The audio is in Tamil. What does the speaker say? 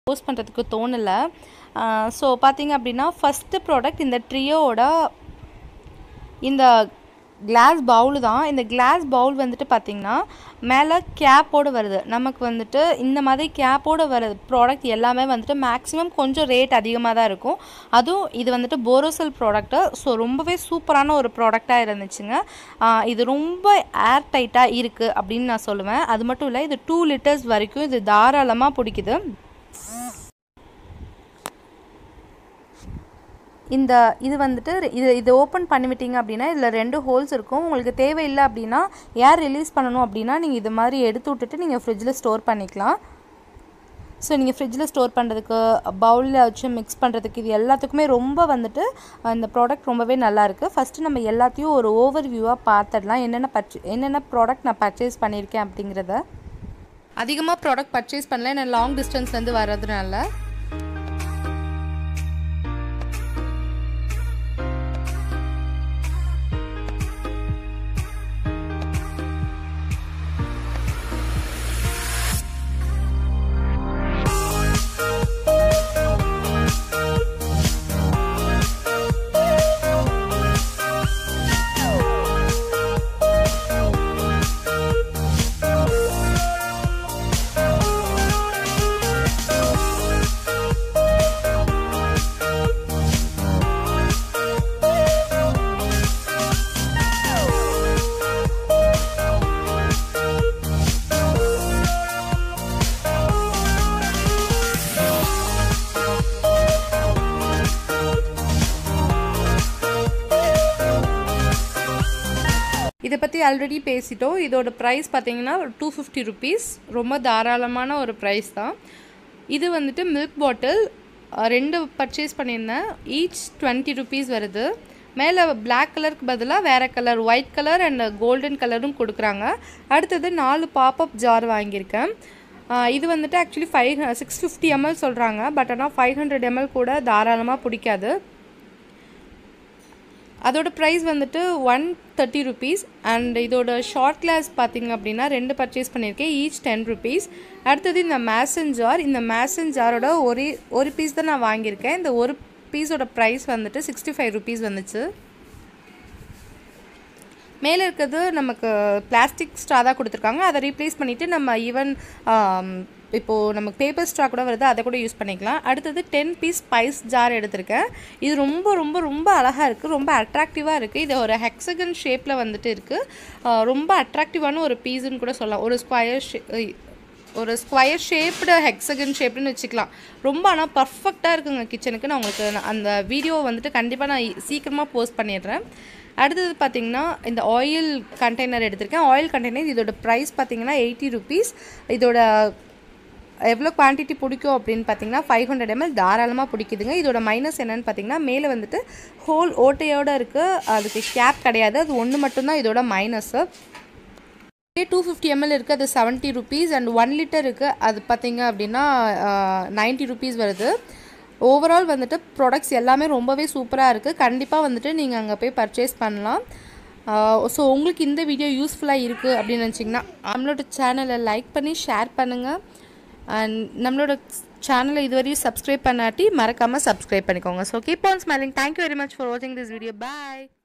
போஸ்ட் பண்ணுறதுக்கு தோணலை ஸோ பார்த்தீங்க அப்படின்னா ஃபஸ்ட்டு ப்ராடக்ட் இந்த ட்ரியோட இந்த கிளாஸ் பவுல் தான் இந்த கிளாஸ் பவுல் வந்துட்டு பார்த்திங்கன்னா மேலே கேப்போடு வருது நமக்கு வந்துட்டு இந்த மாதிரி கேப்போடு வர ப்ராடக்ட் எல்லாமே வந்துட்டு மேக்ஸிமம் கொஞ்சம் ரேட் அதிகமாக தான் இருக்கும் அதுவும் இது வந்துட்டு போரோசல் ப்ராடக்ட்டு ஸோ ரொம்பவே சூப்பரான ஒரு ப்ராடக்டாக இருந்துச்சுங்க ஆஹ் இது ரொம்ப ஏர் டைட்டாக இருக்குது அப்படின்னு நான் சொல்லுவேன் அது மட்டும் இல்லை இது டூ லிட்டர்ஸ் வரைக்கும் இது தாராளமாக பிடிக்குது இந்த இது வந்துட்டு இது இது ஓப்பன் பண்ணிவிட்டீங்க அப்படின்னா இதில் ரெண்டு ஹோல்ஸ் இருக்கும் உங்களுக்கு தேவையில்லை அப்படின்னா ஏர் ரிலீஸ் பண்ணணும் அப்படின்னா நீங்கள் இது மாதிரி எடுத்து விட்டுட்டு நீங்கள் ஃப்ரிட்ஜில் ஸ்டோர் பண்ணிக்கலாம் ஸோ நீங்கள் ஃப்ரிட்ஜில் ஸ்டோர் பண்ணுறதுக்கு பவுலில் வச்சு மிக்ஸ் பண்ணுறதுக்கு இது எல்லாத்துக்குமே ரொம்ப வந்துட்டு இந்த ப்ராடக்ட் ரொம்பவே நல்லா இருக்குது ஃபஸ்ட்டு நம்ம எல்லாத்தையும் ஒரு ஓவர் வியூவாக பார்த்துடலாம் என்னென்ன பர்ச்சே என்னென்ன ப்ராடக்ட் நான் பர்ச்சேஸ் பண்ணியிருக்கேன் அப்படிங்கிறத அதிகமாக ப்ராடக்ட் பர்ச்சேஸ் பண்ணல நான் லாங் டிஸ்டன்ஸ்லேருந்து வர்றதுனால இதை பற்றி ஆல்ரெடி பேசிட்டோம் இதோட ப்ரைஸ் பார்த்தீங்கன்னா டூ ஃபிஃப்டி ருபீஸ் ரொம்ப தாராளமான ஒரு ப்ரைஸ் தான் இது வந்துட்டு மில்க் பாட்டில் ரெண்டு பர்ச்சேஸ் பண்ணியிருந்தேன் ஈச் டுவெண்ட்டி ருபீஸ் வருது மேலே பிளாக் கலருக்கு பதிலாக வேறு colour white colour and golden கலரும் கொடுக்குறாங்க அடுத்தது நாலு பாப்அப் ஜார் வாங்கியிருக்கேன் ஆஹ் இது வந்துட்டு actually five six fifty ml சொல்கிறாங்க பட் ஆனால் ஃபைவ் ஹண்ட்ரட் எம்எல் கூட தாராளமாக பிடிக்காது அதோட ப்ரைஸ் வந்துட்டு ஒன் தேர்ட்டி ருபீஸ் அண்ட் இதோட ஷார்ட் கிளாஸ் பார்த்தீங்க அப்படின்னா ரெண்டு பர்ச்சேஸ் பண்ணியிருக்கேன் ஈச் டென் ருபீஸ் அடுத்தது இந்த மேசன் ஜார் இந்த மேசன் ஜாரோட ஒரு ஒரு பீஸ் தான் நான் வாங்கியிருக்கேன் இந்த ஒரு பீஸோட ப்ரைஸ் வந்துட்டு சிக்ஸ்டி ஃபைவ் ருபீஸ் வந்துச்சு மேலே இருக்கிறது நமக்கு பிளாஸ்டிக் ஸ்ட்ரா தான் கொடுத்துருக்காங்க அதை ரீப்ளேஸ் பண்ணிவிட்டு நம்ம ஈவன் இப்போது நமக்கு பேப்பர் ஸ்ட்ரா கூட வருது அதை கூட யூஸ் பண்ணிக்கலாம் அடுத்தது டென் பீஸ் ஸ்பைஸ் ஜார் எடுத்திருக்கேன் இது ரொம்ப ரொம்ப ரொம்ப அழகாக இருக்குது ரொம்ப அட்ராக்டிவாக இருக்குது இது ஒரு ஹெக்ஸகன் ஷேப்பில் வந்துட்டு இருக்குது ரொம்ப அட்ராக்டிவான ஒரு பீஸுன்னு கூட சொல்லலாம் ஒரு ஸ்கொயர் ஷே ஒரு ஸ்கொயர் ஷேப்டு ஹெக்ஸகன் ஷேப்னு வச்சுக்கலாம் ரொம்ப ஆனால் பர்ஃபெக்டாக இருக்குங்க கிச்சனுக்கு நான் உங்களுக்கு நான் அந்த வீடியோ வந்துட்டு கண்டிப்பாக நான் சீக்கிரமாக போஸ்ட் பண்ணிடுறேன் அடுத்தது பார்த்திங்கன்னா இந்த ஆயில் கண்டெய்னர் எடுத்திருக்கேன் ஆயில் கண்டெய்னர் இதோட ப்ரைஸ் பார்த்தீங்கன்னா எயிட்டி ருபீஸ் இதோட எவ்வளோ குவான்டிட்டி பிடிக்கும் அப்படின்னு பார்த்தீங்கன்னா ஃபைவ் ஹண்ட்ரட் எம்எல் தாராளமாக பிடிக்குதுங்க இதோட மைனஸ் என்னென்னு பார்த்தீங்கன்னா மேலே வந்துட்டு ஹோல் ஓட்டையோடு இருக்குது அதுக்கு கேப் கிடையாது அது ஒன்று மட்டும்தான் இதோட மைனஸு டூ ஃபிஃப்டி எம்எல் இருக்குது அது seventy rupees and one litre இருக்குது அது பார்த்தீங்க அப்படின்னா நைன்ட்டி ருபீஸ் வருது ஓவரால் வந்துட்டு ப்ராடக்ட்ஸ் எல்லாமே ரொம்பவே சூப்பராக இருக்குது கண்டிப்பாக வந்துட்டு நீங்கள் அங்கே போய் பர்ச்சேஸ் பண்ணலாம் ஸோ உங்களுக்கு இந்த வீடியோ யூஸ்ஃபுல்லாக இருக்குது அப்படின்னு நினச்சிங்கன்னா நம்மளோட சேனலை லைக் பண்ணி ஷேர் பண்ணுங்கள் அண்ட் நம்மளோட சேனலை இதுவரையும் சப்ஸ்கிரைப் பண்ணாட்டி மறக்காமல் சப்ஸ்கிரைப் பண்ணிக்கோங்க so keep on smiling thank you very much for வாட்சிங் திஸ் வீடியோ பாய்